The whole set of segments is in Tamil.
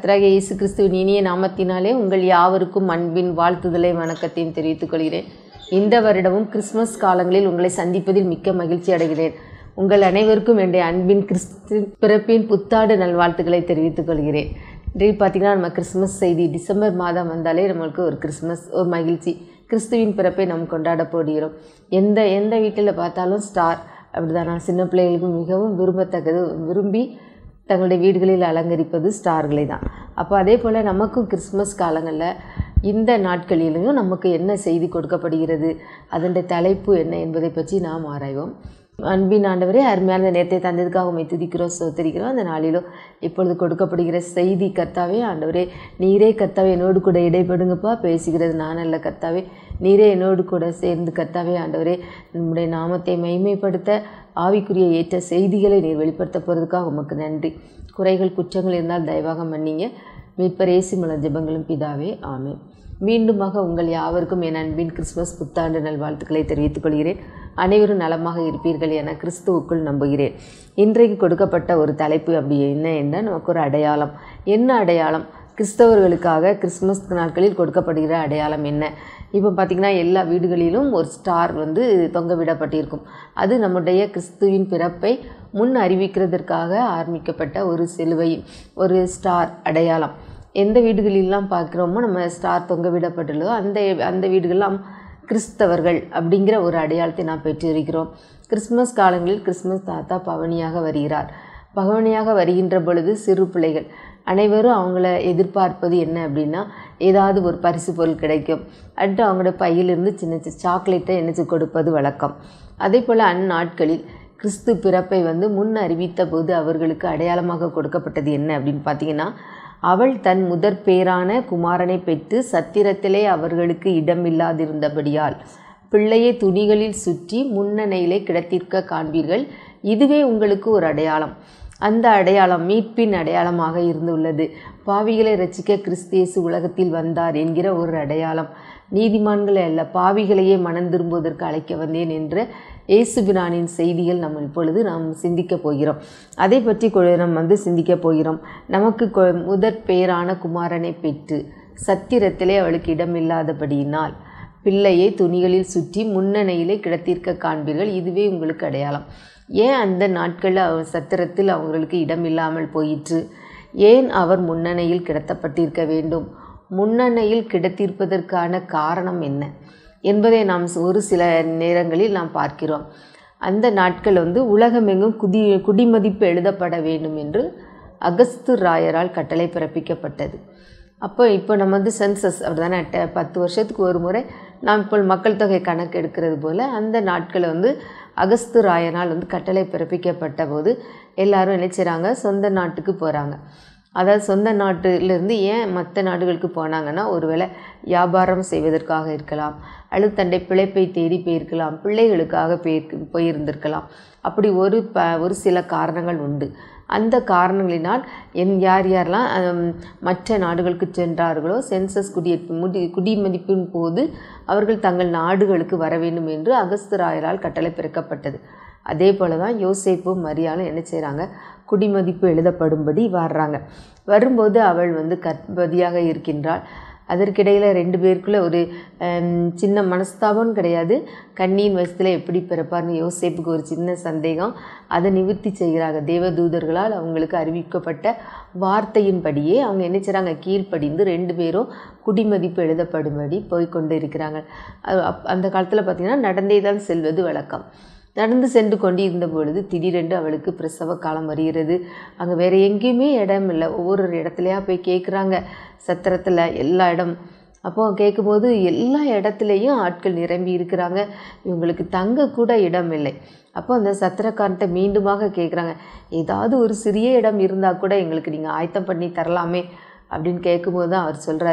கர்த்தராகிய இயேசு கிறிஸ்துவின் இனிய நாமத்தினாலே உங்கள் யாவருக்கும் அன்பின் வாழ்த்துதலை வணக்கத்தையும் தெரிவித்துக் கொள்கிறேன் இந்த வருடமும் கிறிஸ்மஸ் காலங்களில் உங்களை சந்திப்பதில் மிக்க மகிழ்ச்சி அடைகிறேன் உங்கள் அனைவருக்கும் என்னுடைய அன்பின் கிறிஸ்து பிறப்பின் புத்தாண்டு நல்வாழ்த்துக்களை தெரிவித்துக் கொள்கிறேன் இன்றைக்கு பார்த்திங்கன்னா நம்ம கிறிஸ்மஸ் செய்தி டிசம்பர் மாதம் வந்தாலே நம்மளுக்கு ஒரு கிறிஸ்மஸ் ஒரு மகிழ்ச்சி கிறிஸ்துவின் பிறப்பை நாம் கொண்டாட போடுகிறோம் எந்த எந்த வீட்டில் பார்த்தாலும் ஸ்டார் அப்படிதான் நான் சின்ன பிள்ளைகளுக்கு மிகவும் விரும்பத்தக்கது விரும்பி தங்களுடைய வீடுகளில் அலங்கரிப்பது ஸ்டார்களை தான் அப்போ அதே போல் நமக்கும் கிறிஸ்மஸ் காலங்களில் இந்த நாட்களிலும் நமக்கு என்ன செய்தி கொடுக்கப்படுகிறது அதனுடைய தலைப்பு என்ன என்பதை பற்றி நாம் ஆராய்வோம் அன்பின் ஆண்டவரே அருமையான நேரத்தை தந்ததுக்காக உண்மை துதிக்கிறோம் சோத்தரிக்கிறோம் அந்த நாளிலும் இப்பொழுது கொடுக்கப்படுகிற செய்தி கத்தாவே ஆண்டவரே நீரே கத்தாவே என்னோடு கூட இடைப்படுங்கப்பா பேசுகிறது நான் அல்ல கத்தாவே நீரே என்னோடு கூட சேர்ந்து கத்தாவே ஆண்டவரே நம்முடைய நாமத்தை மைமைப்படுத்த ஆவிக்குரிய ஏற்ற செய்திகளை நீர் வெளிப்படுத்த போகிறதுக்காக உமக்கு நன்றி குறைகள் குற்றங்கள் இருந்தால் தயவாக மன்னிங்க மீட்பர் ஏசி மலர் ஜெபங்களும் பிதாவே ஆமென் மீண்டுமாக உங்கள் யாவருக்கும் என் அன்பின் கிறிஸ்மஸ் புத்தாண்டு நல்வாழ்த்துக்களை தெரிவித்துக் கொள்கிறேன் அனைவரும் நலமாக இருப்பீர்கள் என கிறிஸ்துவுக்குள் நம்புகிறேன் இன்றைக்கு கொடுக்கப்பட்ட ஒரு தலைப்பு அப்படி என்ன என்ன நமக்கு ஒரு அடையாளம் என்ன அடையாளம் கிறிஸ்தவர்களுக்காக கிறிஸ்மஸ் நாட்களில் கொடுக்கப்படுகிற அடையாளம் என்ன இப்போ பார்த்திங்கன்னா எல்லா வீடுகளிலும் ஒரு ஸ்டார் வந்து தொங்க விடப்பட்டிருக்கும் அது நம்முடைய கிறிஸ்துவின் பிறப்பை முன் அறிவிக்கிறதற்காக ஆரம்பிக்கப்பட்ட ஒரு சிலுவை ஒரு ஸ்டார் அடையாளம் எந்த வீடுகளெல்லாம் பார்க்குறோமோ நம்ம ஸ்டார் தொங்க விடப்பட்டுள்ளதோ அந்த அந்த வீடுகள்லாம் கிறிஸ்தவர்கள் அப்படிங்கிற ஒரு அடையாளத்தை நாம் பெற்றிருக்கிறோம் கிறிஸ்மஸ் காலங்களில் கிறிஸ்மஸ் தாத்தா பவனியாக வருகிறார் பவனியாக வருகின்ற பொழுது சிறு பிள்ளைகள் அனைவரும் அவங்கள எதிர்பார்ப்பது என்ன அப்படின்னா ஏதாவது ஒரு பரிசு பொருள் கிடைக்கும் அடுத்து அவங்களோட பையிலிருந்து சின்ன சின்ன சாக்லேட்டை என்னச்சு கொடுப்பது வழக்கம் அதே போல் அந்நாட்களில் கிறிஸ்து பிறப்பை வந்து முன் அறிவித்த போது அவர்களுக்கு அடையாளமாக கொடுக்கப்பட்டது என்ன அப்படின்னு பார்த்தீங்கன்னா அவள் தன் முதற் பேரான குமாரனை பெற்று சத்திரத்திலே அவர்களுக்கு இடமில்லாதிருந்தபடியால் பிள்ளையை துணிகளில் சுற்றி முன்னணையிலே கிடத்திற்க காண்பீர்கள் இதுவே உங்களுக்கு ஒரு அடையாளம் அந்த அடையாளம் மீட்பின் அடையாளமாக இருந்துள்ளது பாவிகளை ரசிக்க கிறிஸ்தியேசு உலகத்தில் வந்தார் என்கிற ஒரு அடையாளம் நீதிமான்களை அல்ல பாவிகளையே மனம் திரும்புவதற்கு அழைக்க வந்தேன் என்ற இயேசுபிரானின் செய்திகள் நம்ம இப்பொழுது நாம் சிந்திக்க போகிறோம் அதை பற்றி நம்ம வந்து சிந்திக்க போகிறோம் நமக்கு முதற் பெயரான குமாரனை பெற்று சத்திரத்திலே அவளுக்கு இடமில்லாதபடியினால் பிள்ளையை துணிகளில் சுற்றி முன்னணையிலே கிடத்திற்க காண்பீர்கள் இதுவே உங்களுக்கு அடையாளம் ஏன் அந்த நாட்களில் அவர் சத்திரத்தில் அவங்களுக்கு இடம் இல்லாமல் போயிற்று ஏன் அவர் முன்னணையில் கிடத்தப்பட்டிருக்க வேண்டும் முன்னணையில் கிடத்திருப்பதற்கான காரணம் என்ன என்பதை நாம் ஒரு சில நேரங்களில் நாம் பார்க்கிறோம் அந்த நாட்கள் வந்து உலகமெங்கும் குதி குடிமதிப்பு எழுதப்பட வேண்டும் என்று அகஸ்து ராயரால் கட்டளை பிறப்பிக்கப்பட்டது அப்போ இப்போ நம்ம வந்து சென்சஸ் அப்படி தானே பத்து வருஷத்துக்கு ஒரு முறை நாம் இப்போ மக்கள் தொகை கணக்கு எடுக்கிறது போல் அந்த நாட்களை வந்து அகஸ்து ராயனால் வந்து கட்டளை பிறப்பிக்கப்பட்ட போது எல்லாரும் என்ன செய்கிறாங்க சொந்த நாட்டுக்கு போகிறாங்க அதாவது சொந்த நாட்டிலிருந்து ஏன் மற்ற நாடுகளுக்கு போனாங்கன்னா ஒருவேளை வியாபாரம் செய்வதற்காக இருக்கலாம் அல்லது தன்னை பிழைப்பை தேடி போயிருக்கலாம் பிள்ளைகளுக்காக போய் போயிருந்திருக்கலாம் அப்படி ஒரு ப ஒரு சில காரணங்கள் உண்டு அந்த காரணங்களினால் என் யார் யாரெல்லாம் மற்ற நாடுகளுக்கு சென்றார்களோ சென்சஸ் குடியேற்பு முடி குடிமதிப்பின் போது அவர்கள் தங்கள் நாடுகளுக்கு வர வேண்டும் என்று அகஸ்தராயரால் கட்டளை பிறக்கப்பட்டது அதே போல் தான் யோசேப்பும் மரியாலும் என்ன செய்கிறாங்க குடிமதிப்பு எழுதப்படும்படி வர்றாங்க வரும்போது அவள் வந்து கர்ப்பதியாக இருக்கின்றாள் அதற்கிடையில் ரெண்டு பேருக்குள்ளே ஒரு சின்ன மனஸ்தாபம் கிடையாது கண்ணியின் வயசில் எப்படி பிறப்பார்னு யோசேப்புக்கு ஒரு சின்ன சந்தேகம் அதை நிவர்த்தி செய்கிறாங்க தேவதூதர்களால் அவங்களுக்கு அறிவிக்கப்பட்ட வார்த்தையின்படியே அவங்க என்ன செய்கிறாங்க கீழ்ப்படிந்து ரெண்டு பேரும் குடிமதிப்பு எழுதப்படும்படி போய்கொண்டு இருக்கிறாங்க அந்த காலத்தில் பார்த்திங்கன்னா நடந்தே தான் செல்வது வழக்கம் நடந்து சென்று கொண்டு இருந்த பொழுது திடீரென்று அவளுக்கு பிரசவ காலம் வருகிறது அங்கே வேறு எங்கேயுமே இடம் இல்லை ஒவ்வொரு இடத்துலையா போய் கேட்குறாங்க சத்திரத்தில் எல்லா இடம் அப்போது கேட்கும்போது எல்லா இடத்துலையும் ஆட்கள் நிரம்பி இருக்கிறாங்க இவங்களுக்கு தங்க கூட இடம் இல்லை அப்போ அந்த சத்திரக்காரன்ட்ட மீண்டுமாக கேட்குறாங்க ஏதாவது ஒரு சிறிய இடம் இருந்தால் கூட எங்களுக்கு நீங்கள் ஆயத்தம் பண்ணி தரலாமே அப்படின்னு கேட்கும்போது தான் அவர் சொல்கிறாரு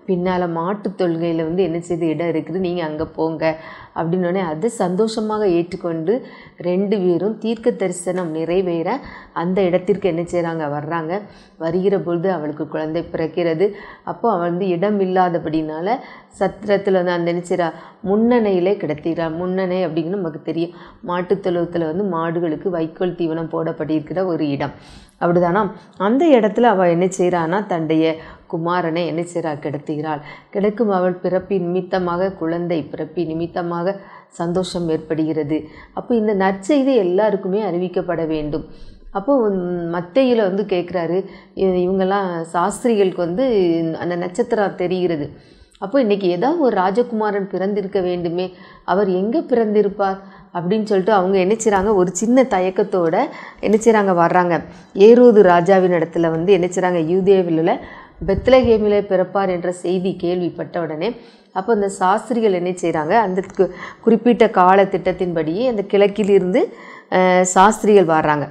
பின்னால் மாட்டுத் தொழுகையில் வந்து என்ன செய்து இடம் இருக்குது நீங்கள் அங்கே போங்க அப்படின்னோடனே அதை சந்தோஷமாக ஏற்றுக்கொண்டு ரெண்டு பேரும் தீர்க்க தரிசனம் நிறைவேற அந்த இடத்திற்கு என்ன செய்கிறாங்க வர்றாங்க வருகிற பொழுது அவளுக்கு குழந்தை பிறக்கிறது அப்போ அவள் வந்து இடம் இல்லாதபடினால சத்திரத்தில் வந்து அந்த என்ன செய்கிறா முன்னணையிலே கிடத்திடுறாள் முன்னணை அப்படின்னு நமக்கு தெரியும் மாட்டுத் தொழுவத்தில் வந்து மாடுகளுக்கு வைக்கோல் தீவனம் போடப்பட்டிருக்கிற ஒரு இடம் அப்படிதானா அந்த இடத்துல அவள் என்ன செய்கிறான்னா தன்னுடைய குமாரனை என்ன செய்கிறா கிடத்துகிறாள் கிடக்கும் அவள் பிறப்பி நிமித்தமாக குழந்தை பிறப்பி நிமித்தமாக சந்தோஷம் ஏற்படுகிறது அப்போ இந்த நற்செய்தி எல்லாருக்குமே அறிவிக்கப்பட வேண்டும் அப்போ மத்தையில் வந்து கேட்குறாரு இவங்கெல்லாம் சாஸ்திரிகளுக்கு வந்து அந்த நட்சத்திரம் தெரிகிறது அப்போ இன்றைக்கி ஏதாவது ஒரு ராஜகுமாரன் பிறந்திருக்க வேண்டுமே அவர் எங்கே பிறந்திருப்பார் அப்படின்னு சொல்லிட்டு அவங்க என்ன செய்கிறாங்க ஒரு சின்ன தயக்கத்தோட என்ன செய்கிறாங்க வர்றாங்க ஏரோது ராஜாவின் இடத்துல வந்து என்ன செய்கிறாங்க யூதேவில் பெத்லஹேமிலே பிறப்பார் என்ற செய்தி கேள்விப்பட்ட உடனே அப்போ அந்த சாஸ்திரிகள் என்ன செய்கிறாங்க அந்த கு- குறிப்பிட்ட கால திட்டத்தின்படியே அந்த கிழக்கிலிருந்து அஹ், சாஸ்திரிகள் வர்றாங்க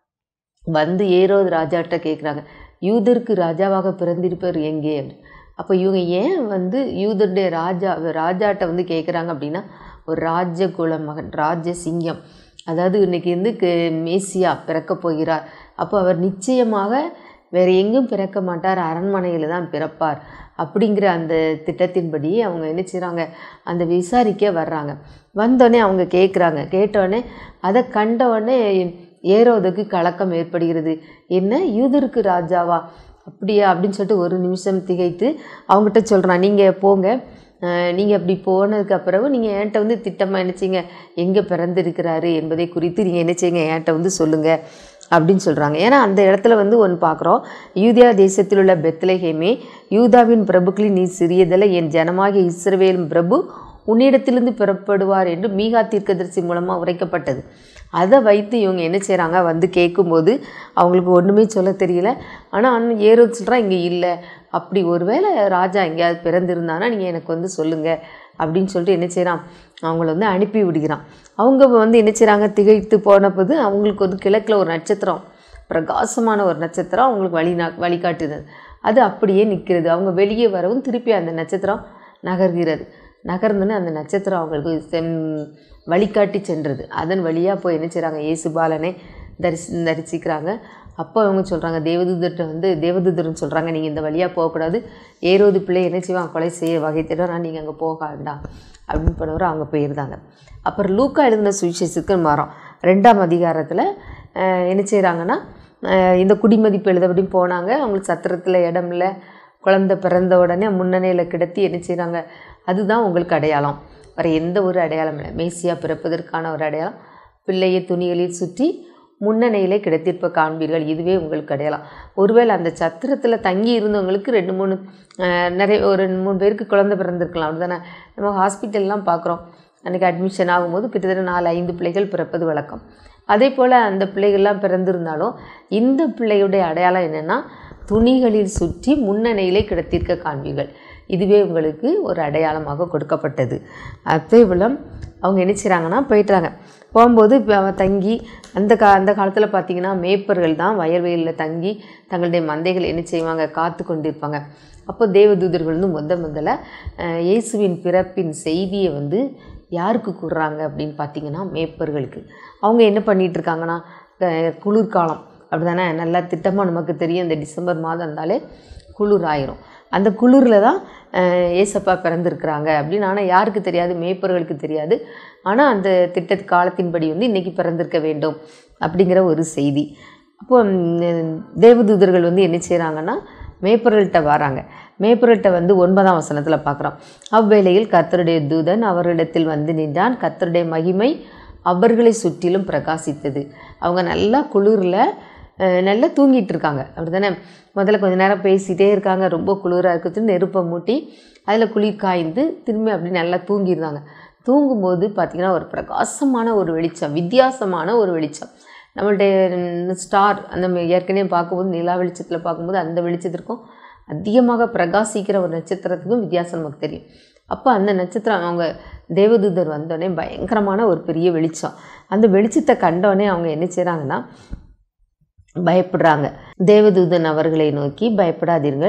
வந்து ஏரோது ராஜாட்ட கேட்குறாங்க யூதருக்கு ராஜாவாக பிறந்திருப்பவர் எங்கே அப்படின்னு. அப்போ இவங்க ஏன் வந்து யூதருடைய ராஜா ராஜாட்ட வந்து கேட்குறாங்க அப்படின்னா ஒரு ராஜகுல மகன் ராஜ சிங்கம் அதாவது இன்னைக்கு வந்து கு- மேசியா பிறக்கப் போகிறார் அப்போ அவர் நிச்சயமாக வேறு எங்கும் பிறக்க மாட்டார் அரண்மனையில் தான் பிறப்பார் அப்படிங்கிற அந்த திட்டத்தின்படி அவங்க என்ன செய்கிறாங்க அந்த விசாரிக்க வர்றாங்க வந்தோடனே அவங்க கேட்குறாங்க கேட்டோடனே அதை கண்டவுடனே ஏரோதுக்கு கலக்கம் ஏற்படுகிறது என்ன யூதருக்கு ராஜாவா அப்படியா அப்படின்னு சொல்லிட்டு ஒரு நிமிஷம் திகைத்து அவங்ககிட்ட சொல்கிறான் நீங்கள் போங்க நீங்கள் அப்படி போனதுக்கு அப்புறம் நீங்கள் என்கிட்ட வந்து திட்டமாக நினச்சிங்க எங்கே பிறந்திருக்கிறாரு என்பதை குறித்து நீங்கள் என்ன செய்யுங்க என்கிட்ட வந்து சொல்லுங்கள் அப்படின்னு சொல்கிறாங்க ஏன்னா அந்த இடத்துல வந்து ஒன்று பார்க்குறோம் யூதியா தேசத்தில் உள்ள பெத்லஹேமே யூதாவின் பிரபுக்களின் நீ சிறியதில் என் ஜனமாகிய இஸ்ரவேலும் பிரபு உன்னிடத்திலிருந்து பெறப்படுவார் என்று மீகா தீர்க்கதரிசி மூலமாக உரைக்கப்பட்டது அதை வைத்து இவங்க என்ன செய்கிறாங்க வந்து கேட்கும்போது அவங்களுக்கு ஒன்றுமே சொல்ல தெரியல ஆனால் அண்ணன் ஏறோ சொல்கிறா இங்கே இல்லை அப்படி ஒருவேளை ராஜா எங்கேயாவது பிறந்திருந்தானா நீங்கள் எனக்கு வந்து சொல்லுங்கள் அப்படின்னு சொல்லிட்டு என்ன செய்கிறான் அவங்கள வந்து அனுப்பி விடுகிறான் அவங்க வந்து என்ன செய்கிறாங்க திகைத்து போனபோது அவங்களுக்கு வந்து கிழக்கில் ஒரு நட்சத்திரம் பிரகாசமான ஒரு நட்சத்திரம் அவங்களுக்கு வழி வழிகாட்டுது அது அப்படியே நிற்கிறது அவங்க வெளியே வரவும் திருப்பி அந்த நட்சத்திரம் நகர்கிறது நகர்ந்துன்னு அந்த நட்சத்திரம் அவங்களுக்கு செம் வழிகாட்டி சென்றது அதன் வழியாக போய் என்ன செய்கிறாங்க இயேசு பாலனை தரிசி தரிசிக்கிறாங்க அப்போ அவங்க சொல்கிறாங்க தேவதூதர்கிட்ட வந்து தேவதூதர்னு சொல்கிறாங்க நீங்கள் இந்த வழியாக போகக்கூடாது ஏரோது பிள்ளை என்ன செய்வான் கொலை செய்ய வகை தேடுறா நீங்கள் அங்கே போக வேண்டாம் அப்படின்னு பண்ணவர் அவங்க போயிருந்தாங்க அப்புறம் லூக்கா எழுதின சுவிசேஷத்துக்கு மரம் ரெண்டாம் அதிகாரத்தில் அஹ், என்ன செய்கிறாங்கன்னா அஹ், இந்த குடிமதிப்பு எழுதபடி போனாங்க அவங்களுக்கு சத்திரத்தில் இடம் இல்லை குழந்தை பிறந்த உடனே முன்னணியில் கிடத்தி என்ன செய்கிறாங்க அதுதான் உங்களுக்கு அடையாளம் வேறு எந்த ஒரு அடையாளம் இல்லை மேசியா பிறப்பதற்கான ஒரு அடையாளம் பிள்ளையை துணிகளில் சுற்றி முன்னணியிலே கிடைத்திருப்ப காண்பீர்கள் இதுவே உங்களுக்கு அடையாளம் ஒருவேளை அந்த சத்திரத்தில் தங்கி இருந்தவங்களுக்கு ரெண்டு மூணு அஹ், நிறைய ஒரு ரெண்டு மூணு பேருக்கு குழந்தை பிறந்திருக்கலாம் அப்படிதானே நம்ம ஹாஸ்பிட்டல்லாம் பார்க்குறோம் அன்றைக்கி அட்மிஷன் ஆகும்போது கிட்டத்தட்ட நாலு ஐந்து பிள்ளைகள் பிறப்பது வழக்கம் அதே போல் அந்த பிள்ளைகள்லாம் பிறந்திருந்தாலும் இந்த பிள்ளையுடைய அடையாளம் என்னென்னா துணிகளில் சுற்றி முன்னணியிலே கிடத்திருக்க காண்பீர்கள் இதுவே உங்களுக்கு ஒரு அடையாளமாக கொடுக்கப்பட்டது அதே போல் அவங்க என்ன செய்கிறாங்கன்னா போயிட்டுறாங்க போகும்போது இப்போ அவன் தங்கி அந்த கா அந்த காலத்தில் பார்த்தீங்கன்னா மேய்ப்பர்கள் தான் வயல்வெளியில் தங்கி தங்களுடைய மந்தைகள் என்ன செய்வாங்க காத்து கொண்டிருப்பாங்க அப்போ தேவதூதர்கள் வந்து முத முதல்ல அஹ், இயேசுவின் பிறப்பின் செய்தியை வந்து யாருக்கு கூறுறாங்க அப்படின்னு பார்த்தீங்கன்னா மேய்ப்பர்களுக்கு அவங்க என்ன பண்ணிட்டு இருக்காங்கன்னா அஹ், குளிர்காலம் அப்படிதானே நல்லா திட்டமாக நமக்கு தெரியும் இந்த டிசம்பர் மாதம் இருந்தாலே குளிர் ஆயிரும் அந்த குளிரில் தான் அஹ், ஏசப்பா பிறந்திருக்கிறாங்க அப்படின்னு ஆனால் யாருக்கு தெரியாது மேய்ப்பர்களுக்கு தெரியாது ஆனால் அந்த திட்ட காலத்தின்படி வந்து இன்றைக்கி பிறந்திருக்க வேண்டும் அப்படிங்கிற ஒரு செய்தி அப்போ ம், தேவதூதர்கள் வந்து என்ன செய்கிறாங்கன்னா மேய்ப்பர்கள்ட்ட வராங்க மேய்ப்பர்கள்ட்ட வந்து ஒன்பதாம் வசனத்தில் பார்க்குறோம் அவ்வேளையில் கர்த்தருடைய தூதன் அவர்களிடத்தில் வந்து நின்றான் கர்த்தருடைய மகிமை அவர்களை சுற்றிலும் பிரகாசித்தது அவங்க நல்லா குளிரில் அஹ், நல்லா தூங்கிட்டு இருக்காங்க அப்படி தானே முதல்ல கொஞ்ச நேரம் பேசிகிட்டே இருக்காங்க ரொம்ப குளிராக இருக்கிறது நெருப்பை மூட்டி அதில் குளிர் காய்ந்து திரும்பி அப்படி நல்லா தூங்கியிருந்தாங்க தூங்கும்போது பார்த்திங்கன்னா ஒரு பிரகாசமான ஒரு வெளிச்சம் வித்தியாசமான ஒரு வெளிச்சம் நம்மளுடைய ஸ்டார் அந்த ம- ஏற்கனவே பார்க்கும்போது நிலா வெளிச்சத்தில் பார்க்கும்போது அந்த வெளிச்சத்திற்கும் அதிகமாக பிரகாசிக்கிற ஒரு நட்சத்திரத்துக்கும் வித்தியாசம் நமக்கு தெரியும் அப்போ அந்த நட்சத்திரம் அவங்க தேவதூதர் வந்தோடனே பயங்கரமான ஒரு பெரிய வெளிச்சம் அந்த வெளிச்சத்தை கண்டோடனே அவங்க என்ன செய்கிறாங்கன்னா பயப்படுறாங்க தேவதூதன் அவர்களை நோக்கி பயப்படாதீர்கள்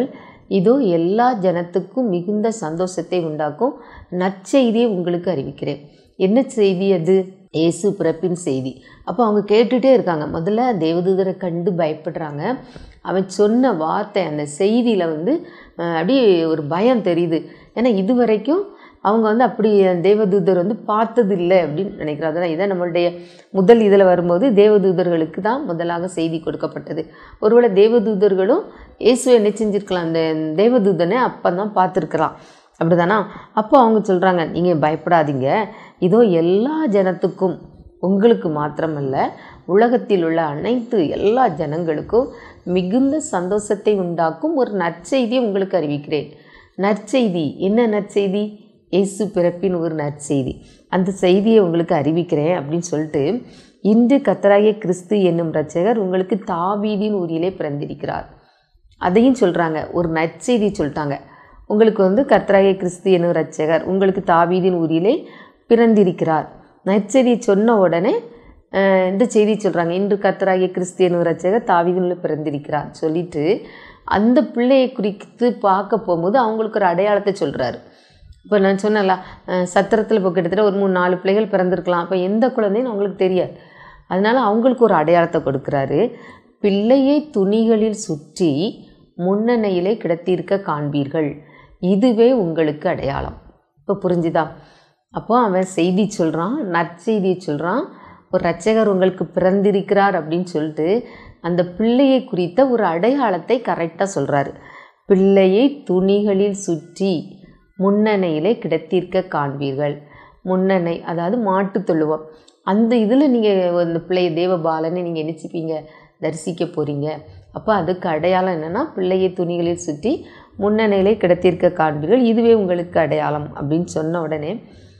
இதோ எல்லா ஜனத்துக்கும் மிகுந்த சந்தோஷத்தை உண்டாக்கும் நற்செய்தியை உங்களுக்கு அறிவிக்கிறேன் என்ன செய்தி அது இயேசு பிறப்பின் செய்தி அப்போ அவங்க கேட்டுகிட்டே இருக்காங்க முதல்ல தேவதூதரை கண்டு பயப்படுறாங்க அவன் சொன்ன வார்த்தை அந்த செய்தியில் வந்து அஹ், அப்படியே ஒரு பயம் தெரியுது ஏன்னா இது வரைக்கும் அவங்க வந்து அப்படி தேவதூதர் வந்து பார்த்தது இல்லை அப்படின்னு நினைக்கிறாங்க அதான் இதான் நம்மளுடைய முதல் இதில் வரும்போது தேவதூதர்களுக்கு தான் முதலாக செய்தி கொடுக்கப்பட்டது ஒருவேளை தேவதூதர்களும் இயேசுவை என்ன செஞ்சிருக்கலாம் அந்த தேவதூதனை அப்போ தான் பார்த்துருக்கலாம் அப்படிதானா அப்போ அவங்க சொல்கிறாங்க நீங்கள் பயப்படாதீங்க இதோ எல்லா ஜனத்துக்கும் உங்களுக்கு மாத்திரமல்ல உலகத்தில் உள்ள அனைத்து எல்லா ஜனங்களுக்கும் மிகுந்த சந்தோஷத்தை உண்டாக்கும் ஒரு நற்செய்தியை உங்களுக்கு அறிவிக்கிறேன் நற்செய்தி என்ன நற்செய்தி இயேசு பிறப்பின் ஒரு நற்செய்தி அந்த செய்தியை உங்களுக்கு அறிவிக்கிறேன் அப்படின்னு சொல்லிட்டு இன்று கத்தராகிய கிறிஸ்து என்னும் இரட்சகர் உங்களுக்கு தாவீதின் ஊரிலே பிறந்திருக்கிறார் அதையும் சொல்கிறாங்க ஒரு நற்செய்தி சொல்லிட்டாங்க உங்களுக்கு வந்து கர்த்தராகிய கிறிஸ்து என்னும் இரட்சகர் உங்களுக்கு தாவீதின் ஊரிலே பிறந்திருக்கிறார் நற்செய்தி சொன்ன உடனே அஹ், இந்த செய்தி சொல்கிறாங்க இன்று கர்த்தராகிய கிறிஸ்து என்னும் இரட்சகர் தாவீதினுள்ள பிறந்திருக்கிறார் சொல்லிட்டு அந்த பிள்ளையை குறித்து பார்க்க போகும்போது அவங்களுக்கு ஒரு அடையாளத்தை சொல்கிறாரு இப்போ நான் சொன்னேன்ல சத்திரத்தில் இப்போ கிட்டத்தட்ட ஒரு மூணு நாலு பிள்ளைகள் பிறந்திருக்கலாம் அப்போ எந்த குழந்தைன்னு அவங்களுக்கு தெரியாது அதனால அவங்களுக்கு ஒரு அடையாளத்தை கொடுக்குறாரு பிள்ளையை துணிகளில் சுற்றி முன்னணையிலே கிடத்தியிருக்க காண்பீர்கள் இதுவே உங்களுக்கு அடையாளம் இப்போ புரிஞ்சுதா அப்போ அவன் செய்தி சொல்கிறான் நற்செய்தியை சொல்கிறான் ஒரு இரட்சகர் உங்களுக்கு பிறந்திருக்கிறார் அப்படின்னு சொல்லிட்டு அந்த பிள்ளையை குறித்த ஒரு அடையாளத்தை கரெக்டாக சொல்கிறாரு பிள்ளையை துணிகளில் சுற்றி முன்னணையிலே கிடத்திருக்க காண்பீர்கள் முன்னணை அதாவது மாட்டு தொழுவம் அந்த இதில் நீங்கள் அந்த பிள்ளையை தேவபாலனை நீங்கள் நினச்சிப்பீங்க தரிசிக்க போகிறீங்க அப்போ அதுக்கு அடையாளம் என்னென்னா பிள்ளையை துணிகளில் சுற்றி முன்னணையிலே கிடத்திருக்க காண்பீர்கள் இதுவே உங்களுக்கு அடையாளம் அப்படின்னு சொன்ன உடனே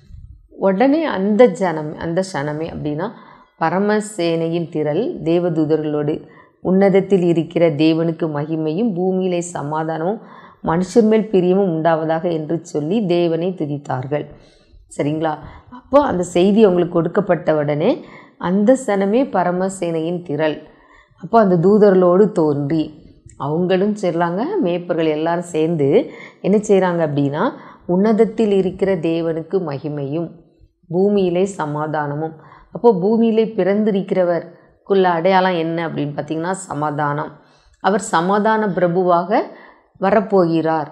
உடனே அந்த ஜனம் அந்த சனமே அப்படின்னா பரமசேனையின் திரள் தேவதூதர்களோடு உன்னதத்தில் இருக்கிற தேவனுக்கு மகிமையும் பூமியிலே சமாதானமும் மனுஷர் மேல் பிரியமும் உண்டாவதாக என்று சொல்லி தேவனை துதித்தார்கள் சரிங்களா அப்போ அந்த செய்தி அவங்களுக்கு கொடுக்கப்பட்ட உடனே அந்த சனமே பரமசேனையின் திரள் அப்போ அந்த தூதர்களோடு தோன்றி அவங்களும் சொல்கிறாங்க மேய்ப்பர்கள் எல்லாரும் சேர்ந்து என்ன செய்கிறாங்க அப்படின்னா உன்னதத்தில் இருக்கிற தேவனுக்கு மகிமையும் பூமியிலே சமாதானமும் அப்போ பூமியிலே பிறந்திருக்கிறவருக்குள்ள அடையாளம் என்ன அப்படின்னு பார்த்தீங்கன்னா சமாதானம் அவர் சமாதான பிரபுவாக வரப்போகிறார்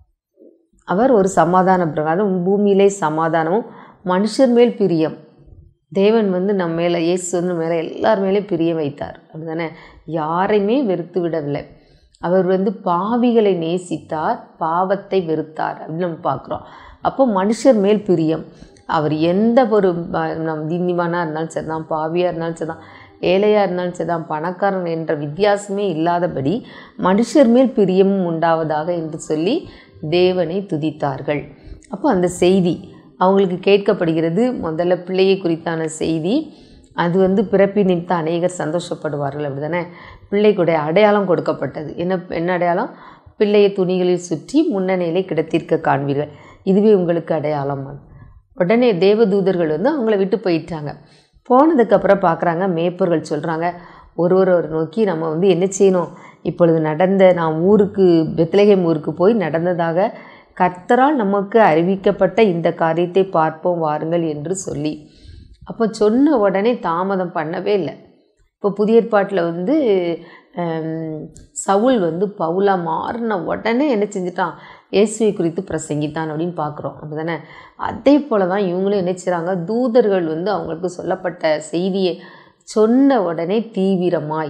அவர் ஒரு சமாதான பிரபு அதுவும் பூமியிலே சமாதானமும் மனுஷர் மேல் பிரியம் தேவன் வந்து நம்ம மேலே இயேசு வந்து மேலே எல்லார் மேலேயும் பிரிய வைத்தார் அப்படிதானே யாரையுமே வெறுத்து விடவில்லை அவர் வந்து பாவிகளை நேசித்தார் பாவத்தை வெறுத்தார் அப்படின்னு நம்ம பார்க்குறோம் அப்போ மனுஷர் மேல் பிரியம் அவர் எந்த ஒரு ப- நம் திண்டிமானாக இருந்தாலும் சரி தான் பாவியாக இருந்தாலும் சரி தான் ஏழையாக இருந்தாலும் சரி தான் பணக்காரன் என்ற வித்தியாசமே இல்லாதபடி மனுஷர் மேல் பிரியமும் உண்டாவதாக என்று சொல்லி தேவனை துதித்தார்கள் அப்போ அந்த செய்தி அவங்களுக்கு கேட்கப்படுகிறது முதல்ல பிள்ளையை குறித்தான செய்தி அது வந்து பிறப்பினித்த அநேகர் சந்தோஷப்படுவார்கள் அப்படிதானே பிள்ளைக்குடைய அடையாளம் கொடுக்கப்பட்டது என்ன என்ன அடையாளம் பிள்ளையை துணிகளில் சுற்றி முன்னணியிலே கிடத்திருக்க காண்பீர்கள் இதுவே உங்களுக்கு அடையாளம் உடனே தேவதூதர்கள் வந்து அவங்கள விட்டு போயிட்டாங்க போனதுக்கப்புறம் பார்க்குறாங்க மேய்ப்பர்கள் சொல்கிறாங்க ஒருவரை நோக்கி நம்ம வந்து என்ன செய்யணும் இப்பொழுது நடந்த நான் ஊருக்கு பெத்லகேம் ஊருக்கு போய் நடந்ததாக கர்த்தரால் நமக்கு அறிவிக்கப்பட்ட இந்த காரியத்தை பார்ப்போம் வாருங்கள் என்று சொல்லி அப்போ சொன்ன உடனே தாமதம் பண்ணவே இல்லை இப்போ புதிய ஏற்பாட்டில் வந்து ஹம், சவுல் வந்து பவுலா மாறின உடனே என்ன செஞ்சிட்டான் இயேசுவை குறித்து பிரசங்கித்தான் அப்படின்னு பார்க்குறோம் அப்படிதானே அதே போல தான் இவங்களும் என்ன செய்கிறாங்க தூதர்கள் வந்து அவங்களுக்கு சொல்லப்பட்ட செய்தியை சொன்ன உடனே தீவிரமாய்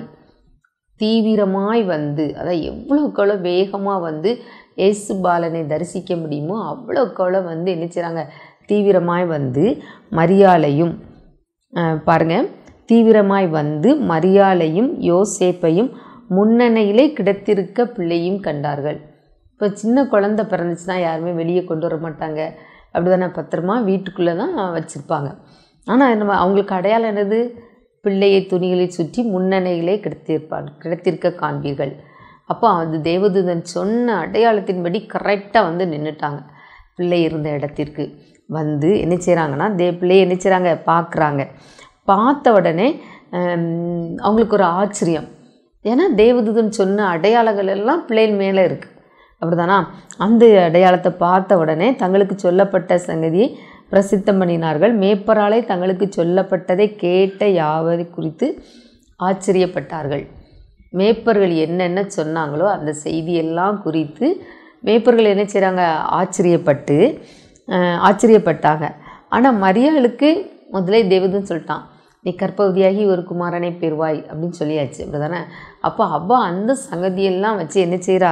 தீவிரமாய் வந்து அதான் எவ்வளோக்கெவ்வளோ வேகமாக வந்து இயேசு பாலனை தரிசிக்க முடியுமோ அவ்வளோக்கெவ்வளோ வந்து என்ன செய்கிறாங்க தீவிரமாய் வந்து மரியாளையும் அஹ், பாருங்க தீவிரமாய் வந்து மரியாளையும் யோசேப்பையும் முன்னணையிலே கிடத்திருக்க பிள்ளையும் கண்டார்கள் இப்போ சின்ன குழந்தை பிறந்துச்சுன்னா யாருமே வெளியே கொண்டு வர மாட்டாங்க அப்படிதானே பத்திரமா வீட்டுக்குள்ளே தான் வச்சுருப்பாங்க ஆனால் நம்ம அவங்களுக்கு அடையாளம் என்னது பிள்ளையை துணிகளில் சுற்றி முன்னணையிலே கிடத்திருப்பார் கிடத்திருக்க காண்பீர்கள் அப்போ அது தேவதூதன் சொன்ன அடையாளத்தின்படி கரெக்டாக வந்து நின்றுட்டாங்க பிள்ளை இருந்த இடத்திற்கு வந்து என்ன செய்கிறாங்கன்னா தே பிள்ளையை என்ன செய்கிறாங்க பார்க்குறாங்க பார்த்த உடனே ஹம், அவங்களுக்கு ஒரு ஆச்சரியம் ஏன்னா தேவதூதன் சொன்ன அடையாளங்கள் எல்லாம் பிள்ளைகள் மேலே இருக்குது அப்படிதானா அந்த அடையாளத்தை பார்த்த உடனே தங்களுக்கு சொல்லப்பட்ட சங்கதியை பிரசித்தம் பண்ணினார்கள் மேப்பராலே தங்களுக்கு சொல்லப்பட்டதை கேட்ட யாவதை குறித்து ஆச்சரியப்பட்டார்கள் மேப்பர்கள் என்னென்ன சொன்னாங்களோ அந்த செய்தியெல்லாம் குறித்து மேப்பர்கள் என்ன செய்கிறாங்க ஆச்சரியப்பட்டு அஹ், ஆச்சரியப்பட்டாங்க ஆனால் மரியாளுக்கு முதலே தேவதன் சொல்லிட்டான் நீ கற்பவதியாகி ஒரு குமாரனை பெறுவாய் அப்படின்னு சொல்லியாச்சு அப்படிதானே அப்போ அவ்வா அந்த சங்கதியெல்லாம் வச்சு என்ன செய்கிறா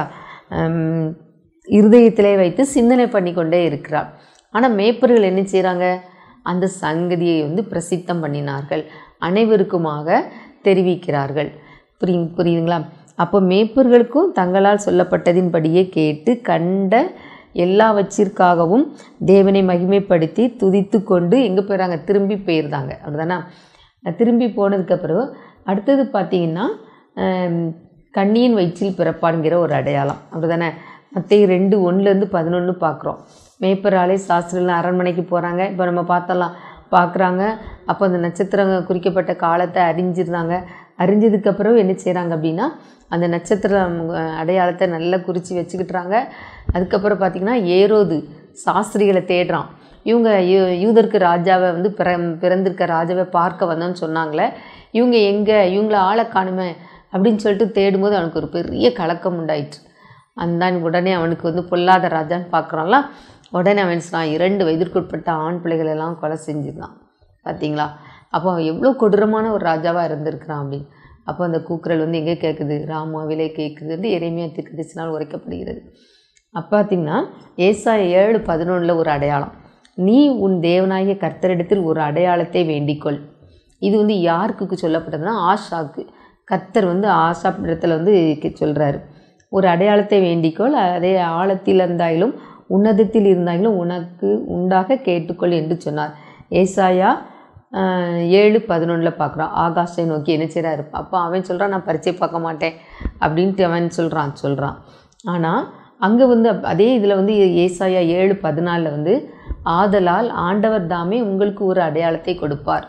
இருதயத்திலே வைத்து சிந்தனை பண்ணி கொண்டே இருக்கிறாள் ஆனால் மேப்பர்கள் என்ன செய்கிறாங்க அந்த சங்கதியை வந்து பிரசித்தம் பண்ணினார்கள் அனைவருக்குமாக தெரிவிக்கிறார்கள் புரி புரியுதுங்களா அப்போ மேய்ப்பர்களுக்கும் தங்களால் சொல்லப்பட்டதின்படியே கேட்டு கண்ட எல்லாவற்றிற்காகவும் தேவனை மகிமைப்படுத்தி துதித்து கொண்டு எங்கே போயிறாங்க திரும்பி போயிருந்தாங்க அப்படிதானே திரும்பி போனதுக்கு பிறகு அடுத்தது பார்த்தீங்கன்னா ஆம், கண்ணியின் வயிற்றில் பிறப்பான்கிற ஒரு அடையாளம் அப்படிதானே மத்திய ரெண்டு ஒன்றுலேருந்து பதினொன்று பார்க்குறோம் மேய்ப்பராலே சாஸ்திரியில் அரண்மனைக்கு போகிறாங்க இப்போ நம்ம பார்த்தலாம் பார்க்குறாங்க அப்போ அந்த நட்சத்திரம் குறிக்கப்பட்ட காலத்தை அறிஞ்சிருந்தாங்க அறிஞ்சதுக்கு பிறகு என்ன செய்கிறாங்க அப்படின்னா அந்த நட்சத்திரம் அஹ், அடையாளத்தை நல்லா குறித்து வச்சுக்கிட்டுறாங்க அதுக்கப்புறம் பார்த்திங்கன்னா ஏரோது சாஸ்திரிகளை தேடுறான் இவங்க யூ- யூதருக்கு ராஜாவை வந்து பிற பிறந்திருக்க ராஜாவை பார்க்க வந்தோன்னு சொன்னாங்களே இவங்க எங்கே இவங்கள ஆளை காணுமே அப்படின்னு சொல்லிட்டு தேடும்போது அவனுக்கு ஒரு பெரிய கலக்கம் உண்டாயிற்று அந்த உடனே அவனுக்கு வந்து பொல்லாத ராஜான்னு பார்க்குறான்ல உடனே அவன் சொன்னான் இரண்டு வயதிற்குட்பட்ட ஆண் பிள்ளைகள் எல்லாம் கொலை செஞ்சிருந்தான் பார்த்தீங்களா அப்போ அவன் எவ்வளோ கொடூரமான ஒரு ராஜாவாக இருந்திருக்கிறான் அப்படின்னு அப்போ அந்த கூக்குரல் வந்து எங்கே கேட்குது ராமாவிலே கேட்குதுன்னு இறைமையா தீர்க்கதரிசினால் உரைக்கப்படுகிறது அப்போ பார்த்தீங்கன்னா ஏசாய ஏழு பதினொன்றில் ஒரு அடையாளம் நீ உன் தேவனாகிய கர்த்தரிடத்தில் ஒரு அடையாளத்தை வேண்டிக்கொள் இது வந்து யாருக்கு சொல்லப்பட்டதுன்னா ஆஷாக்கு கர்த்தர் வந்து ஆஷா இடத்துல வந்து சொல்கிறாரு ஒரு அடையாளத்தை வேண்டிக்கொள் அதே ஆழத்தில் இருந்தாலும் உன்னதத்தில் இருந்தாலும் உனக்கு உண்டாக கேட்டுக்கொள் என்று சொன்னார் ஏசாயா ஆஹ், ஏழு பதினொன்றில் பார்க்குறான் ஆகாஷை நோக்கி என்ன செய்கிறாரு அப்போ அவன் சொல்கிறான் நான் பரீட்சை பார்க்க மாட்டேன் அப்படின்ட்டு அவன் சொல்கிறான் சொல்கிறான் ஆனால் அங்கே வந்து அப்- அதே இதில் வந்து ஏசாயா ஏழு பதினாலில் வந்து ஆதலால் ஆண்டவர் தாமே உங்களுக்கு ஒரு அடையாளத்தை கொடுப்பார்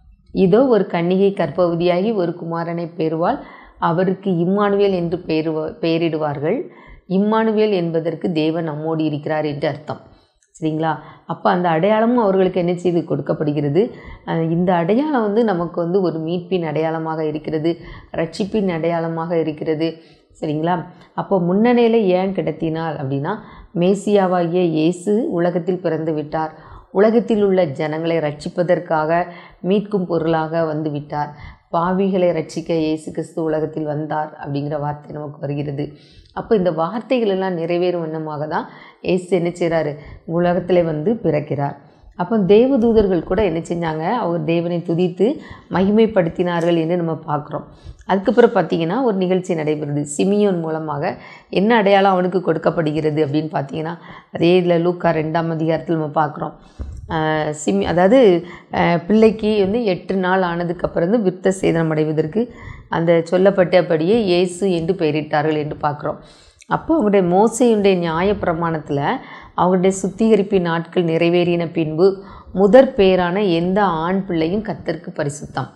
இதோ ஒரு கன்னிகை கற்பவதியாகி ஒரு குமாரனை பெறுவாள் அவருக்கு இம்மானுவேல் என்று பெயருவ பெயரிடுவார்கள் இம்மானுவேல் என்பதற்கு தேவன் நம்மோடு இருக்கிறார் என்று அர்த்தம் சரிங்களா அப்போ அந்த அடையாளமும் அவர்களுக்கு என்ன செய்து கொடுக்கப்படுகிறது அஹ் இந்த அடையாளம் வந்து நமக்கு வந்து ஒரு மீட்பின் அடையாளமாக இருக்கிறது ரட்சிப்பின் அடையாளமாக இருக்கிறது சரிங்களா அப்போ முன்னணியில் ஏன் கிடத்தினார் அப்படின்னா மேசியாவாகிய இயேசு உலகத்தில் பிறந்து விட்டார் உலகத்தில் உள்ள ஜனங்களை ரட்சிப்பதற்காக மீட்கும் பொருளாக வந்து விட்டார் பாவிகளை ரட்சிக்க இயேசு கிறிஸ்து உலகத்தில் வந்தார் அப்படிங்கிற வார்த்தை நமக்கு வருகிறது அப்போ இந்த வார்த்தைகள் எல்லாம் நிறைவேறும் வண்ணமாக தான் இயேசு என்ன செய்கிறாரு உலகத்தில் வந்து பிறக்கிறார் அப்போ தேவதூதர்கள் கூட என்ன செஞ்சாங்க அவர் தேவனை துதித்து மகிமைப்படுத்தினார்கள் என்று நம்ம பார்க்குறோம் அதுக்கப்புறம் பார்த்தீங்கன்னா ஒரு நிகழ்ச்சி நடைபெறுது சிமியோன் மூலமாக என்ன அடையாளம் அவனுக்கு கொடுக்கப்படுகிறது அப்படின்னு பார்த்தீங்கன்னா அதே இதில் லூக்கா ரெண்டாம் அதிகாரத்தில் நம்ம பார்க்குறோம் ஆஹ் சிமி அதாவது ஆஹ் பிள்ளைக்கு வந்து எட்டு நாள் ஆனதுக்கப்புறம் வந்து விருத்த சேதனம் அடைவதற்கு அந்த சொல்லப்பட்டபடியே இயேசு என்று பெயரிட்டார்கள் என்று பார்க்குறோம் அப்போ அவங்களுடைய மோசையுடைய நியாயப்பிரமாணத்தில் அவங்களுடைய சுத்திகரிப்பின் நாட்கள் நிறைவேறின பின்பு முதற் பேரான எந்த ஆண் பிள்ளையும் கர்த்தருக்கு பரிசுத்தம்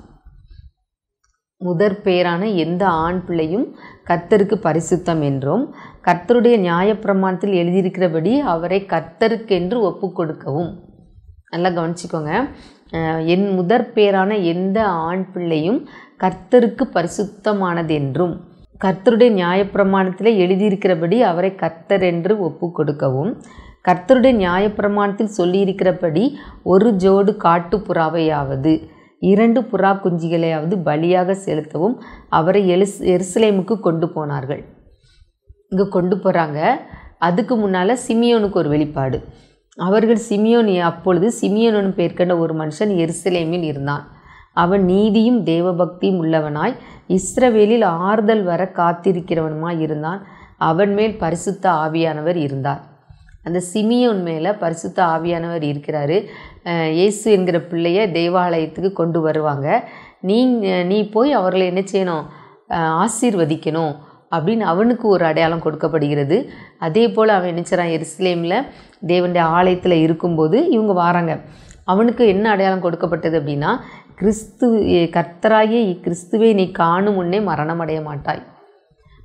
முதற் பேரான எந்த ஆண் பிள்ளையும் கர்த்தருக்கு பரிசுத்தம் என்றும் கர்த்தருடைய நியாயப்பிரமாணத்தில் எழுதியிருக்கிறபடி அவரை கர்த்தருக்கென்று ஒப்பு கொடுக்கவும் நல்லா கவனிச்சுக்கோங்க அஹ் என் முதற் பேரான எந்த ஆண் பிள்ளையும் கர்த்தருக்கு பரிசுத்தமானது என்றும் கர்த்தருடைய நியாயப்பிரமாணத்தில் எழுதியிருக்கிறபடி அவரை கர்த்தர் என்று ஒப்பு கொடுக்கவும் கர்த்தருடைய நியாயப்பிரமாணத்தில் சொல்லியிருக்கிறபடி ஒரு ஜோடு காட்டுப்புறாவையாவது இரண்டு புறா குஞ்சுகளையாவது பலியாக செலுத்தவும் அவரை எலுஸ் எருசலேமுக்கு கொண்டு போனார்கள் இங்கே கொண்டு போகிறாங்க அதுக்கு முன்னால் சிமியோனுக்கு ஒரு வெளிப்பாடு அவர்கள் சிமியோன் அப்பொழுது சிமியோனு பேர் கொண்ட ஒரு மனுஷன் எருசலேமில் இருந்தான் அவன் நீதியும் தேவபக்தியும் உள்ளவனாய் இஸ்ரவேலில் ஆறுதல் வர காத்திருக்கிறவனுமாய் இருந்தான் அவன் மேல் பரிசுத்த ஆவியானவர் இருந்தார் அந்த சிமியோன் மேலே பரிசுத்த ஆவியானவர் இருக்கிறாரு அஹ் இயேசு என்கிற பிள்ளைய தேவாலயத்துக்கு கொண்டு வருவாங்க நீ நீ போய் அவர்களை என்ன செய்யணும் அஹ் ஆசீர்வதிக்கணும் அப்படின்னு அவனுக்கு ஒரு அடையாளம் கொடுக்கப்படுகிறது அதே போல் அவன் என்ன செய்கிறான் எருசலேமில் தேவனுடைய ஆலயத்தில் இருக்கும்போது இவங்க வாராங்க அவனுக்கு என்ன அடையாளம் கொடுக்கப்பட்டது அப்படின்னா கிறிஸ்து கர்த்தராகிய கிறிஸ்துவை நீ காணும் முன்னே மரணம் அடைய மாட்டாய்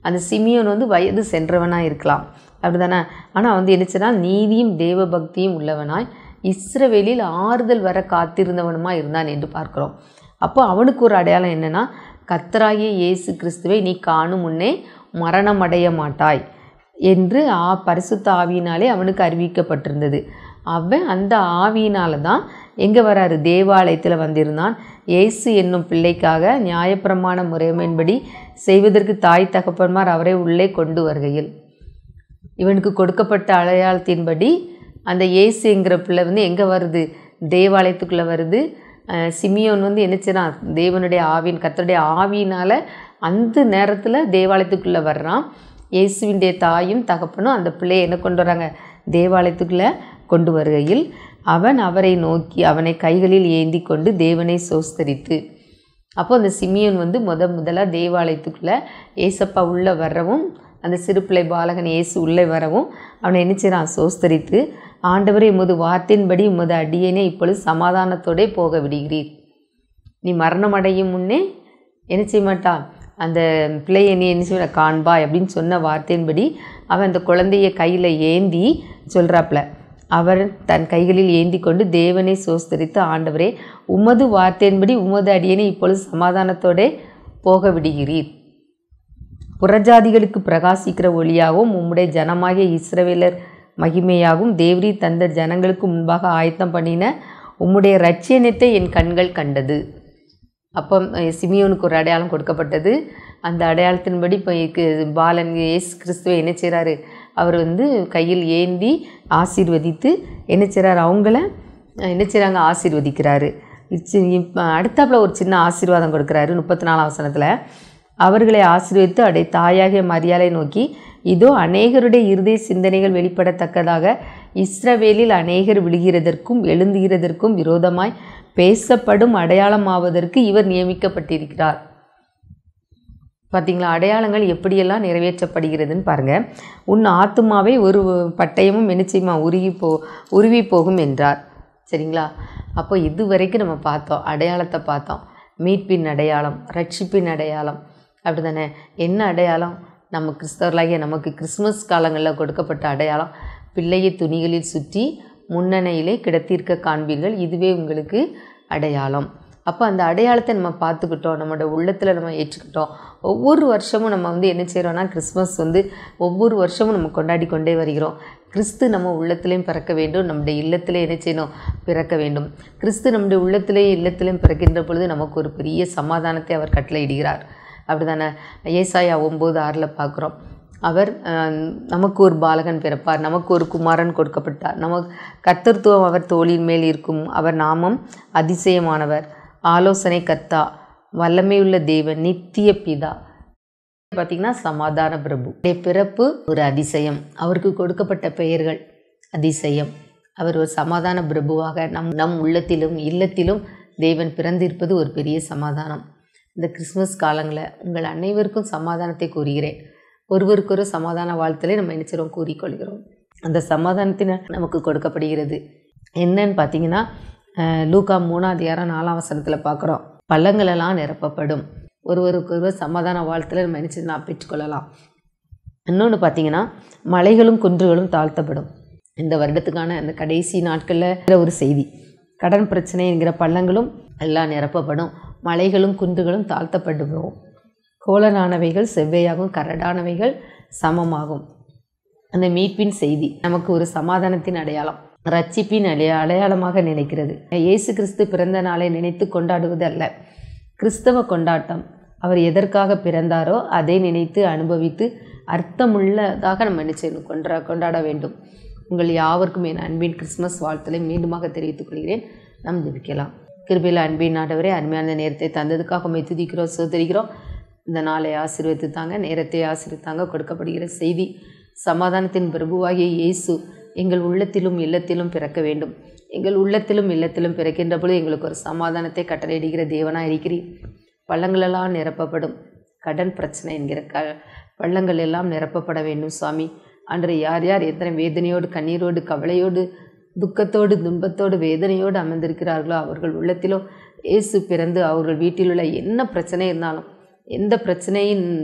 அந்த சிமியோன் வந்து வயது சென்றவனாக இருக்கலாம் அப்படி தானே ஆனால் வந்து என்னச்சுன்னா நீதியும் தேவ பக்தியும் உள்ளவனாய் இஸ்ரவேலில் ஆறுதல் வர காத்திருந்தவனுமாக இருந்தான் என்று பார்க்கிறோம் அப்போ அவனுக்கு ஒரு அடையாளம் என்னென்னா கத்தராகிய இயேசு கிறிஸ்துவை நீ காணும் முன்னே மரணமடைய மாட்டாய் என்று ஆ பரிசுத்த ஆவியினாலே அவனுக்கு அறிவிக்கப்பட்டிருந்தது அவன் அந்த ஆவியினால தான் எங்கே வராரு தேவாலயத்தில் வந்திருந்தான் இயேசு என்னும் பிள்ளைக்காக நியாயப்பிரமாண முறைமையின்படி செய்வதற்கு தாய் தகப்பன்மார் அவரை உள்ளே கொண்டு வருகையில் இவனுக்கு கொடுக்கப்பட்ட அடையாளத்தின்படி அந்த இயேசுங்கிற பிள்ளை வந்து எங்கே வருது தேவாலயத்துக்குள்ளே வருது அஹ் சிமியோன் வந்து என்ன செய்றான் தேவனுடைய ஆவியின் கர்த்தருடைய ஆவியினால் அந்த நேரத்தில் தேவாலயத்துக்குள்ளே வர்றான் இயேசுவினுடைய தாயும் தகப்பனும் அந்த பிள்ளையை என்ன கொண்டு வராங்க தேவாலயத்துக்குள்ளே கொண்டு வருகையில் அவன் அவரை நோக்கி அவனை கைகளில் ஏந்தி கொண்டு தேவனை சோஸ்தரித்து அப்போ அந்த சிமியோன் வந்து முத முதலாக தேவாலயத்துக்குள்ளே ஏசப்பா உள்ளே வரவும் அந்த சிறு பிள்ளை பாலகன் இயேசு உள்ளே வரவும் அவனை என்ன செய்றான் சோஸ்தரித்து ஆண்டவரே உமது வார்த்தையின்படி உமது அடியேனே இப்பொழுது சமாதானத்தோடே போக விடுகிறீர் நீ மரணம் அடையும் முன்னே என்ன செய்ய மாட்டான் அந்த பிள்ளையை நீ என்ன செய்ய காண்பாய் அப்படின்னு சொன்ன வார்த்தையின்படி அவன் அந்த குழந்தைய கையில் ஏந்தி சொல்கிறாப்புல அவர் தன் கைகளில் ஏந்தி கொண்டு தேவனை சோஸ்தரித்து ஆண்டவரே உமது வார்த்தையின்படி உமது அடியேனை இப்பொழுது சமாதானத்தோடே போக விடுகிறீர் புறஜாதிகளுக்கு பிரகாசிக்கிற ஒளியாகவும் உம்முடைய ஜனமாகிய இஸ்ரவேலர் மகிமையாகவும் தேவரி தந்த ஜனங்களுக்கு முன்பாக ஆயத்தம் பண்ணின உம்முடைய ரட்சியனத்தை என் கண்கள் கண்டது அப்போ அஹ், சிமியோனுக்கு ஒரு அடையாளம் கொடுக்கப்பட்டது அந்த அடையாளத்தின்படி இப்போ இக்கு- பாலன் இயேசு கிறிஸ்துவை என்ன செய்கிறாரு அவர் வந்து கையில் ஏந்தி ஆசீர்வதித்து என்ன செய்கிறாரு அவங்கள அஹ், என்ன செய்கிறாங்க ஆசீர்வதிக்கிறாரு இச்சி- இப்ப அடுத்தாப்புல ஒரு சின்ன ஆசீர்வாதம் கொடுக்குறாரு முப்பத்தி நாலாம் வசனத்தில் அவர்களை ஆசீர்வதித்து அடை தாயாகிய மரியாதை நோக்கி இதோ அநேகருடைய இருதய சிந்தனைகள் வெளிப்படத்தக்கதாக இஸ்ரவேலில் அநேகர் விழுகிறதற்கும் எழுந்துகிறதற்கும் விரோதமாய் பேசப்படும் அடையாளமாவதற்கு இவர் நியமிக்கப்பட்டிருக்கிறார் பார்த்தீங்களா அடையாளங்கள் எப்படியெல்லாம் நிறைவேற்றப்படுகிறதுன்னு பாருங்கள் உன் ஆத்துமாவை ஒரு பட்டயமும் என்ன செய்யுமா உருகி போ உருவி போகும் என்றார் சரிங்களா அப்போ இது வரைக்கும் நம்ம பார்த்தோம் அடையாளத்தை பார்த்தோம் மீட்பின் அடையாளம் ரட்சிப்பின் அடையாளம் அப்படி தானே என்ன அடையாளம் நம்ம கிறிஸ்தவர்களாகிய நமக்கு கிறிஸ்மஸ் காலங்களில் கொடுக்கப்பட்ட அடையாளம் பிள்ளையை துணிகளில் சுற்றி முன்னணையிலே கிடத்திருக்க காண்பீர்கள் இதுவே உங்களுக்கு அடையாளம் அப்போ அந்த அடையாளத்தை நம்ம பார்த்துக்கிட்டோம் நம்மளோட உள்ளத்தில் நம்ம ஏற்றுக்கிட்டோம் ஒவ்வொரு வருஷமும் நம்ம வந்து என்ன செய்கிறோன்னா கிறிஸ்மஸ் வந்து ஒவ்வொரு வருஷமும் நம்ம கொண்டாடி கொண்டே வருகிறோம் கிறிஸ்து நம்ம உள்ளத்திலையும் பிறக்க வேண்டும் நம்முடைய இல்லத்திலே என்ன செய்யணும் பிறக்க வேண்டும் கிறிஸ்து நம்முடைய உள்ளத்திலேயும் இல்லத்திலையும் பிறக்கின்ற பொழுது நமக்கு ஒரு பெரிய சமாதானத்தை அவர் கட்டளையிடுகிறார் அப்படிதானே ஏசாயா ஒம்பது ஆறில் பார்க்குறோம் அவர் அஹ், நமக்கு ஒரு பாலகன் பிறப்பார் நமக்கு ஒரு குமாரன் கொடுக்கப்பட்டார் நமக்கு கர்த்தத்துவம் அவர் தோளின் மேல் இருக்கும் அவர் நாமம் அதிசயமானவர் ஆலோசனை கர்த்தா வல்லமையுள்ள தேவன் நித்திய பிதா பார்த்திங்கன்னா சமாதான பிரபு அவருடைய பிறப்பு ஒரு அதிசயம் அவருக்கு கொடுக்கப்பட்ட பெயர்கள் அதிசயம் அவர் ஒரு சமாதான பிரபுவாக நம் நம் உள்ளத்திலும் இல்லத்திலும் தேவன் பிறந்திருப்பது ஒரு பெரிய சமாதானம் இந்த கிறிஸ்மஸ் காலங்களில் உங்கள் அனைவருக்கும் சமாதானத்தை கூறுகிறேன் ஒருவருக்கொரு சமாதான வாழ்த்தலை நம்ம நினைச்சிரோம் கூறிக்கொள்கிறோம் அந்த சமாதானத்தின் நமக்கு கொடுக்கப்படுகிறது என்னன்னு பார்த்தீங்கன்னா அஹ், லூக்கா மூணாம் அதிகாரம் நாலாம் வசனத்தில் பார்க்குறோம் பள்ளங்களெல்லாம் நிரப்பப்படும் ஒருவருக்கொருவர் சமாதான வாழ்த்துல நம்ம நினச்சி நான் பெற்றுக்கொள்ளலாம் இன்னொன்று பார்த்தீங்கன்னா மலைகளும் குன்றுகளும் தாழ்த்தப்படும் இந்த வருடத்துக்கான அந்த கடைசி நாட்களில் ஒரு செய்தி கடன் பிரச்சனை என்கிற பள்ளங்களும் எல்லாம் நிரப்பப்படும் மலைகளும் குன்றுகளும் தாழ்த்தப்பட்டு போகும் கோலனானவைகள் செவ்வையாகும் கரடானவைகள் சமமாகும் அந்த மீட்பின் செய்தி நமக்கு ஒரு சமாதானத்தின் அடையாளம் ரட்சிப்பின் அடைய அடையாளமாக நினைக்கிறது இயேசு கிறிஸ்து பிறந்த நாளை நினைத்து கொண்டாடுவது அல்ல கிறிஸ்தவ கொண்டாட்டம் அவர் எதற்காக பிறந்தாரோ அதை நினைத்து அனுபவித்து அர்த்தமுள்ளதாக நம்ம என்ன செய்யணும் கொண்டா கொண்டாட வேண்டும் உங்கள் யாவருக்கும் என் அன்பின் கிறிஸ்மஸ் வாழ்த்தலை மீண்டுமாக தெரிவித்துக் கொள்கிறேன் நாம் ஜெபிக்கலாம் கிருபையில் அன்பின் நாட்டவரே அருமையான நேரத்தை தந்ததுக்காக உண்மை துதிக்கிறோம் சோதரிக்கிறோம் இந்த நாளை ஆசீர்வதித்து தாங்க நேரத்தை ஆசீர்வதித்தாங்க கொடுக்கப்படுகிற செய்தி சமாதானத்தின் பிரபுவாகிய இயேசு எங்கள் உள்ளத்திலும் இல்லத்திலும் பிறக்க வேண்டும் எங்கள் உள்ளத்திலும் இல்லத்திலும் பிறக்கின்ற பொழுது எங்களுக்கு ஒரு சமாதானத்தை கட்டளையிடுகிற தேவனாக இருக்கிறீர் பள்ளங்களெல்லாம் நிரப்பப்படும் கடன் பிரச்சனை என்கிற க பள்ளங்கள் எல்லாம் நிரப்பப்பட வேண்டும் சுவாமி அன்று யார் யார் எத்தனை வேதனையோடு கண்ணீரோடு கவலையோடு துக்கத்தோடு துன்பத்தோடு வேதனையோடு அமர்ந்திருக்கிறார்களோ அவர்கள் உள்ளத்திலோ இயேசு பிறந்து அவர்கள் வீட்டில் உள்ள என்ன பிரச்சனை இருந்தாலும் எந்த பிரச்சனையின்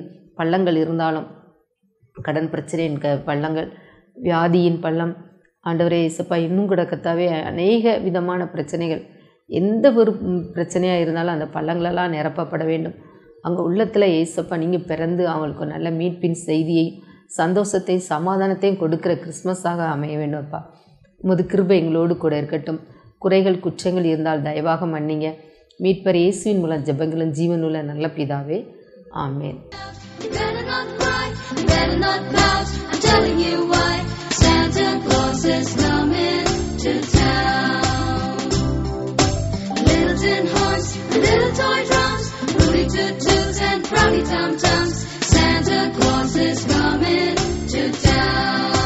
பள்ளங்கள் இருந்தாலும் கடன் பிரச்சனையின் க பள்ளங்கள் வியாதியின் பள்ளம் ஆண்டவரே இசப்பா இன்னும் கூட கத்தாவே அநேக விதமான பிரச்சனைகள் எந்த ஒரு பிரச்சனையாக இருந்தாலும் அந்த பள்ளங்களெல்லாம் நிரப்பப்பட வேண்டும் அங்கே உள்ளத்தில் ஏசப்பா நீங்கள் பிறந்து அவங்களுக்கு ஒரு நல்ல மீட்பின் செய்தியை சந்தோஷத்தை சமாதானத்தையும் கொடுக்குற கிறிஸ்மஸாக அமைய வேண்டும்ப்பா உமது கிருபை எங்களோடு கூட இருக்கட்டும் குறைகள் குற்றங்கள் இருந்தால் தயவாக மன்னிங்க மீட்பர் இயேசுவின் மூலம் ஜெபங்களும் ஜீவனுள்ள நல்ல பிதாவே ஆமேன் You better not cry, you better not pout. I'm telling you why. Santa Claus is coming to town. Little tin horns, little toy drums, Rudy toot toots and Brownie tum tums. Santa Claus is coming to town.